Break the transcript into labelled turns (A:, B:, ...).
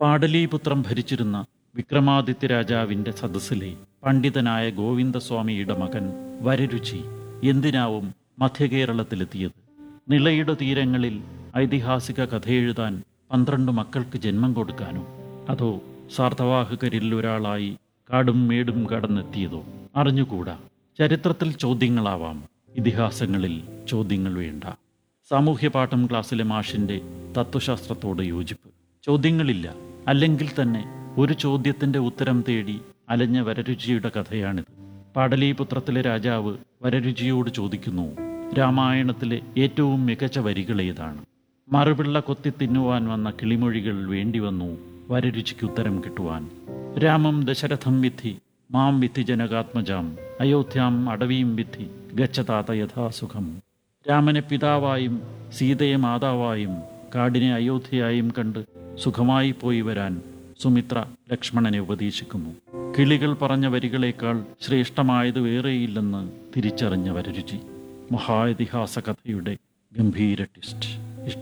A: പാടലീപുത്രം ഭരിച്ചിരുന്ന വിക്രമാദിത്യ രാജാവിന്റെ സദസ്സിലെ പണ്ഡിതനായ ഗോവിന്ദസ്വാമിയുടെ മകൻ വരരുചി എന്തിനാവും മധ്യകേരളത്തിലെത്തിയത് നിളയുടെ തീരങ്ങളിൽ ഐതിഹാസിക കഥയെഴുതാൻ പന്ത്രണ്ട് മക്കൾക്ക് ജന്മം കൊടുക്കാനോ അതോ സാർത്ഥവാഹകരിൽ ഒരാളായി കാടും മേടും കടന്നെത്തിയതോ അറിഞ്ഞുകൂടാ ചരിത്രത്തിൽ ചോദ്യങ്ങളാവാം ഇതിഹാസങ്ങളിൽ ചോദ്യങ്ങൾ വേണ്ട സാമൂഹ്യപാഠം ക്ലാസ്സിലെ മാഷിന്റെ തത്വശാസ്ത്രത്തോട് യോജിപ്പ് ചോദ്യങ്ങളില്ല അല്ലെങ്കിൽ തന്നെ ഒരു ചോദ്യത്തിന്റെ ഉത്തരം തേടി അലഞ്ഞ വരരുചിയുടെ കഥയാണിത് പാടലീപുത്രത്തിലെ രാജാവ് വരരുചിയോട് ചോദിക്കുന്നു രാമായണത്തിലെ ഏറ്റവും മികച്ച വരികൾ ഏതാണ് മറുപിള്ള കൊത്തി തിന്നുവാൻ വന്ന കിളിമൊഴികൾ വേണ്ടി വന്നു വരരുചിക്ക് ഉത്തരം കിട്ടുവാൻ രാമം ദശരഥം വിധി മാം വിധി ജനകാത്മജാം അയോധ്യാം അടവീം വിധി ഗച്ഛതാത യഥാസുഖം രാമനെ പിതാവായും സീതയെ മാതാവായും കാടിനെ അയോധ്യയായും കണ്ട് സുഖമായി പോയി വരാൻ സുമിത്ര ലക്ഷ്മണനെ ഉപദേശിക്കുന്നു കിളികൾ പറഞ്ഞ വരികളേക്കാൾ ശ്രേഷ്ഠമായത് വേറെയില്ലെന്ന് തിരിച്ചറിഞ്ഞ വരരുചി മഹാ ഇതിഹാസ കഥയുടെ ഗംഭീര ട്വിസ്റ്റ്